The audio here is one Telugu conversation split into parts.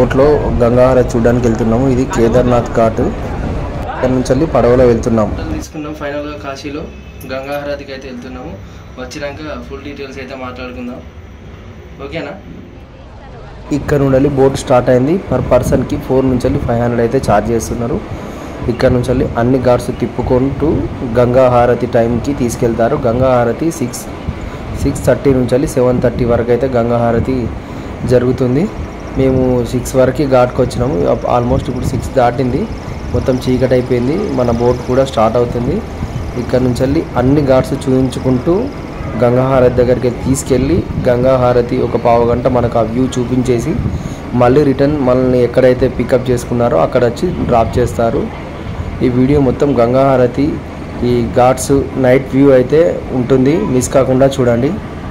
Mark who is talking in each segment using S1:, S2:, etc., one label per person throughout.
S1: బోట్లో గంగాహారతి చూడడానికి వెళ్తున్నాము ఇది కేదార్నాథ్ ఘాట్ ఇక్కడ నుంచి వెళ్ళి పడవలో వెళ్తున్నాం
S2: తీసుకున్నాం ఫైనల్గా కాశీలో గంగాహారతికి అయితే వెళ్తున్నాము వచ్చినాక ఫుల్ డీటెయిల్స్ అయితే మాట్లాడుకుందాం ఓకేనా
S1: ఇక్కడ నుండి వెళ్ళి బోట్ స్టార్ట్ అయింది పర్ పర్సన్కి ఫోర్ నుంచి వెళ్ళి ఫైవ్ హండ్రెడ్ అయితే ఛార్జ్ చేస్తున్నారు ఇక్కడ నుంచి వెళ్ళి అన్ని ఘాట్స్ తిప్పుకుంటూ గంగా హారతి టైంకి తీసుకెళ్తారు గంగా హారతి సిక్స్ సిక్స్ థర్టీ నుంచి వెళ్ళి సెవెన్ థర్టీ వరకు అయితే గంగా హారతి జరుగుతుంది మేము సిక్స్ వరకు ఘాట్కి వచ్చినాము ఆల్మోస్ట్ ఇప్పుడు సిక్స్ దాటింది మొత్తం చీకటి అయిపోయింది మన బోట్ కూడా స్టార్ట్ అవుతుంది ఇక్కడ నుంచి వెళ్ళి అన్ని ఘాట్స్ చూపించుకుంటూ గంగాహారతి దగ్గరికి తీసుకెళ్ళి గంగాహారతి ఒక పావు గంట మనకు ఆ వ్యూ చూపించేసి మళ్ళీ రిటర్న్ మనల్ని ఎక్కడైతే పికప్ చేసుకున్నారో అక్కడ వచ్చి డ్రాప్ చేస్తారు ఈ వీడియో మొత్తం గంగాహారతి ఈ ఘాట్స్ నైట్ వ్యూ అయితే ఉంటుంది మిస్ కాకుండా చూడండి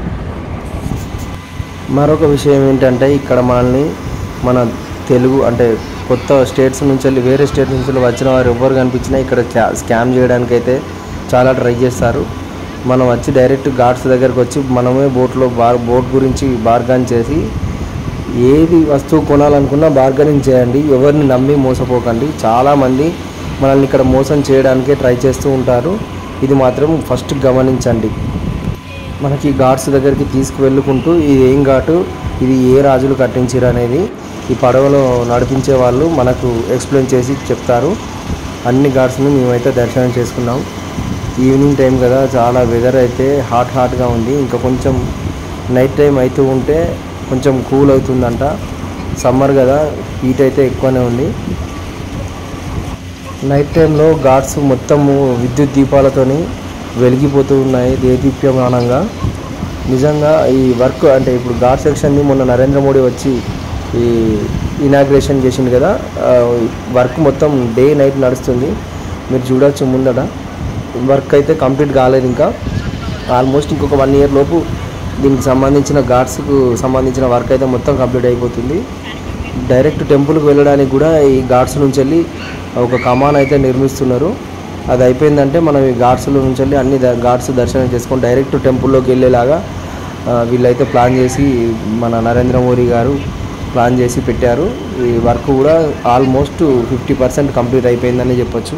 S1: మరొక విషయం ఏంటంటే ఇక్కడ మనల్ని మన తెలుగు అంటే కొత్త స్టేట్స్ నుంచి వెళ్ళి వేరే స్టేట్ నుంచి వెళ్ళి వచ్చిన వారు ఎవరు కనిపించినా ఇక్కడ క్యా- స్కామ్ చేయడానికి అయితే చాలా ట్రై చేస్తారు మనం వచ్చి డైరెక్ట్ ఘాట్స్ దగ్గరకు వచ్చి మనమే బోట్లో బార్ బోట్ గురించి బార్గాన్ చేసి ఏది వస్తువు కొనాలనుకున్నా బార్గెనింగ్ చేయండి ఎవరిని నమ్మి మోసపోకండి చాలామంది మనల్ని ఇక్కడ మోసం చేయడానికే ట్రై చేస్తూ ఉంటారు ఇది మాత్రం ఫస్ట్ గమనించండి మనకి ఘాట్స్ దగ్గరికి తీసుకువెళ్ళుకుంటూ ఇది ఏం ఘాటు ఇది ఏ రాజులు కట్టించారు అనేది ఈ పడవలో నడిపించే వాళ్ళు మనకు ఎక్స్ప్లెయిన్ చేసి చెప్తారు అన్ని ఘాట్స్ని మేమైతే దర్శనం చేసుకున్నాం ఈవినింగ్ టైం కదా చాలా వెదర్ అయితే హాట్ హాట్గా ఉంది ఇంకా కొంచెం నైట్ టైం అవుతూ ఉంటే కొంచెం కూల్ అవుతుందంట సమ్మర్ కదా హీట్ అయితే ఎక్కువనే ఉంది నైట్ టైంలో ఘాట్స్ మొత్తము విద్యుత్ దీపాలతోని వెలిగిపోతూ ఉన్నాయి దేదీప్యమానంగా నిజంగా ఈ వర్క్ అంటే ఇప్పుడు ఘాట్ సెక్షన్ని మొన్న నరేంద్ర మోడీ వచ్చి ఈ ఇనాగ్రేషన్ చేసింది కదా ఆ, వర్క్ మొత్తం డే నైట్ నడుస్తుంది మీరు చూడొచ్చు ముందట వర్క్ అయితే కంప్లీట్ కాలేదు ఇంకా ఆల్మోస్ట్ ఇంకొక వన్ ఇయర్ లోపు దీనికి సంబంధించిన ఘాట్స్కు సంబంధించిన వర్క్ అయితే మొత్తం కంప్లీట్ అయిపోతుంది డైరెక్ట్ టెంపుల్కి వెళ్ళడానికి కూడా ఈ ఘాట్స్ నుంచి వెళ్ళి ఒక కమాన్ అయితే నిర్మిస్తున్నారు అది అయిపోయిందంటే మనం ఈ ఘాట్స్లో నుంచి వెళ్ళి అన్ని ద- ఘాట్స్ దర్శనం చేసుకొని డైరెక్ట్ టెంపుల్లోకి వెళ్ళేలాగా ఆ, వీళ్ళైతే ప్లాన్ చేసి మన నరేంద్ర మోడీ గారు ప్లాన్ చేసి పెట్టారు ఈ వర్క్ కూడా ఆల్మోస్ట్ ఫిఫ్టీ పర్సెంట్ కంప్లీట్ అయిపోయిందని చెప్పొచ్చు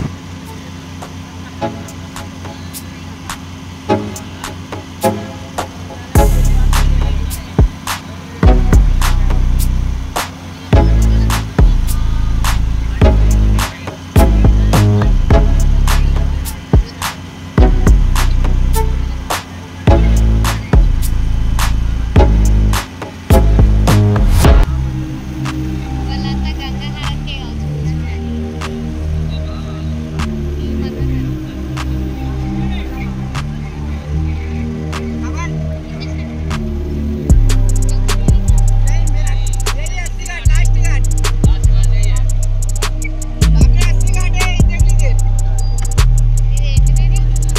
S3: వాళ్ళంతా గంగా హారతికే కావచ్చు ఇది ఏంటిది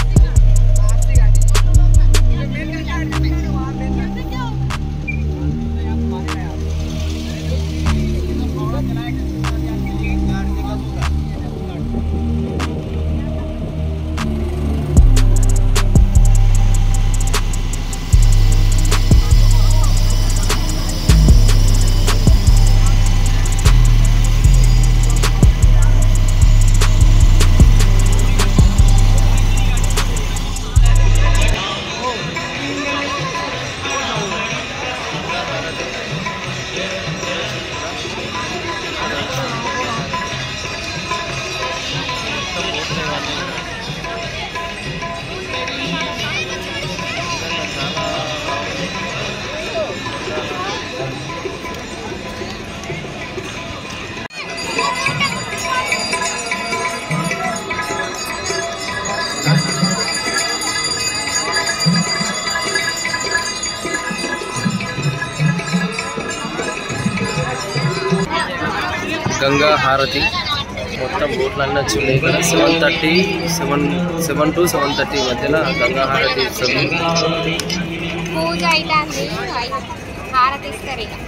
S2: గంగా హారతి మొత్తం బోట్లు అన్నీ వచ్చి ఉన్నాయి ఇక్కడ seven thirty seven seven to seven thirty మధ్యలో గంగా హారతి ఇస్తుంది
S3: పూజ అవుతుంది హారతి ఇస్తారు ఇక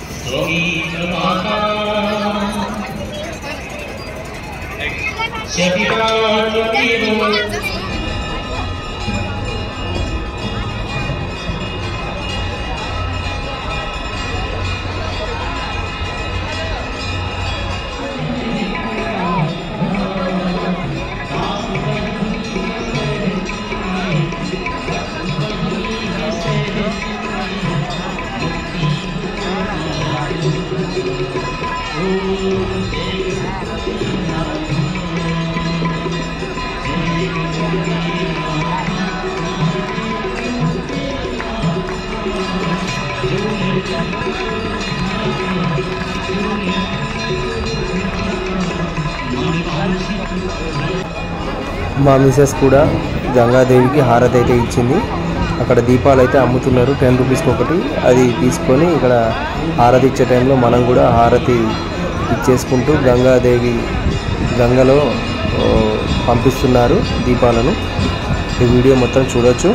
S1: మా మిసెస్ కూడా గంగాదేవికి హారతి అయితే ఇచ్చింది అక్కడ దీపాలు అయితే అమ్ముతున్నారు టెన్ రూపీస్కి ఒకటి అది తీసుకొని ఇక్కడ హారతి ఇచ్చే టైంలో మనం కూడా హారతి ఇచ్చేసుకుంటూ గంగాదేవి గంగలో ఓ, పంపిస్తున్నారు దీపాలను ఈ వీడియో మొత్తం చూడొచ్చు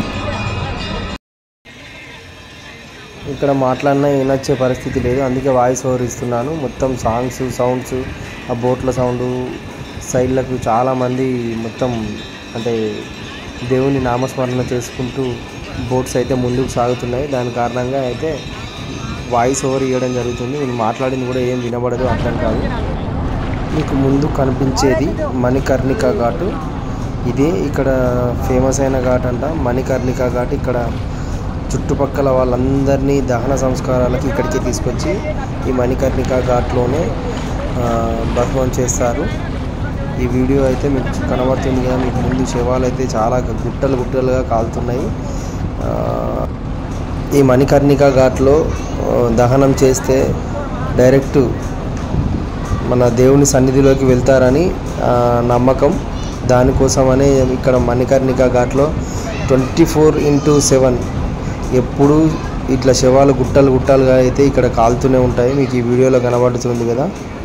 S1: ఇక్కడ మాట్లాడినా వినొచ్చే పరిస్థితి లేదు అందుకే వాయిస్ ఓవర్ ఇస్తున్నాను మొత్తం సాంగ్స్ సౌండ్స్ ఆ బోట్ల సౌండ్ సైడ్లకు చాలామంది మొత్తం అంటే దేవుని నామస్మరణ చేసుకుంటూ బోట్స్ అయితే ముందుకు సాగుతున్నాయి దాని కారణంగా అయితే వాయిస్ ఓవర్ ఇవ్వడం జరుగుతుంది నేను మాట్లాడింది కూడా ఏం వినబడదు అర్థం కాదు మీకు ముందు కనిపించేది మణికర్ణిక ఘాటు ఇదే ఇక్కడ ఫేమస్ అయిన ఘాట్ అంట మణికర్ణిక ఘాట్ ఇక్కడ చుట్టుపక్కల వాళ్ళందరినీ దహన సంస్కారాలకి ఇక్కడికి తీసుకొచ్చి ఈ మణికర్ణిక ఘాట్లోనే ఆ, భస్మం చేస్తారు ఈ వీడియో అయితే మీకు కనబడుతుంది కదా మీకు ముందు శవాలు అయితే చాలా గుట్టలు గుట్టలుగా కాలుతున్నాయి ఆ, ఈ మణికర్ణిక ఘాట్లో ఆ, దహనం చేస్తే డైరెక్ట్ మన దేవుని సన్నిధిలోకి వెళ్తారని ఆ, నమ్మకం దానికోసమనే ఇక్కడ మణికర్ణిక ఘాట్లో ట్వంటీ ఫోర్ ఇంటూ సెవెన్ ఎప్పుడు ఇట్లా శవాలు గుట్టలు గుట్టలుగా అయితే ఇక్కడ కాలుతూనే ఉంటాయి మీకు ఈ వీడియోలో కనబడుతుంది కదా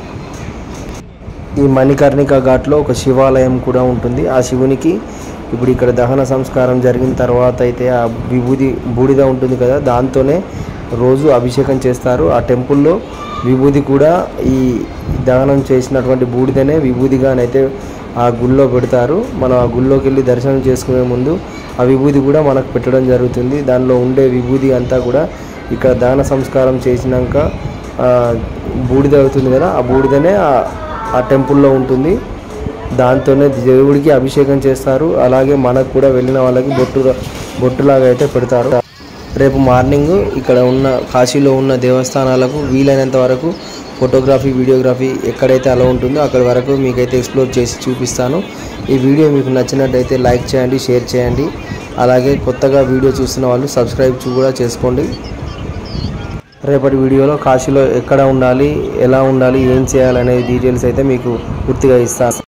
S1: ఈ మణికర్ణిక ఘాట్లో ఒక శివాలయం కూడా ఉంటుంది ఆ శివునికి ఇప్పుడు ఇక్కడ దహన సంస్కారం జరిగిన తర్వాత అయితే ఆ విభూది బూడిద ఉంటుంది కదా దాంతోనే రోజు అభిషేకం చేస్తారు ఆ టెంపుల్లో విభూది కూడా ఈ దహనం చేసినటువంటి బూడిదనే విభూదిగానైతే ఆ గుళ్ళో పెడతారు మనం ఆ గుళ్ళోకి వెళ్ళి దర్శనం చేసుకునే ముందు ఆ విభూది కూడా మనకు పెట్టడం జరుగుతుంది దానిలో ఉండే విభూది అంతా కూడా ఇక్కడ దహన సంస్కారం చేసినాక ఆ, బూడిద అవుతుంది కదా ఆ బూడిదనే ఆ- ఆ టెంపుల్లో ఉంటుంది దాంతోనే దేవుడికి అభిషేకం చేస్తారు అలాగే మనకు కూడా వెళ్ళిన వాళ్ళకి బొట్టు బొట్టులాగా అయితే పెడతారు రేపు మార్నింగ్ ఇక్కడ ఉన్న కాశీలో ఉన్న దేవస్థానాలకు వీలైనంత వరకు ఫోటోగ్రఫీ వీడియోగ్రఫీ ఎక్కడైతే అలా ఉంటుందో అక్కడి వరకు మీకైతే ఎక్స్ప్లోర్ చేసి చూపిస్తాను ఈ వీడియో మీకు నచ్చినట్టయితే లైక్ చేయండి షేర్ చేయండి అలాగే కొత్తగా వీడియో చూస్తున్న వాళ్ళు సబ్స్క్రైబ్ కూడా చేసుకోండి రేపటి వీడియోలో కాశీలో ఎక్కడ ఉండాలి ఎలా ఉండాలి ఏం చేయాలనే డీటెయిల్స్ అయితే మీకు పూర్తిగా ఇస్తాను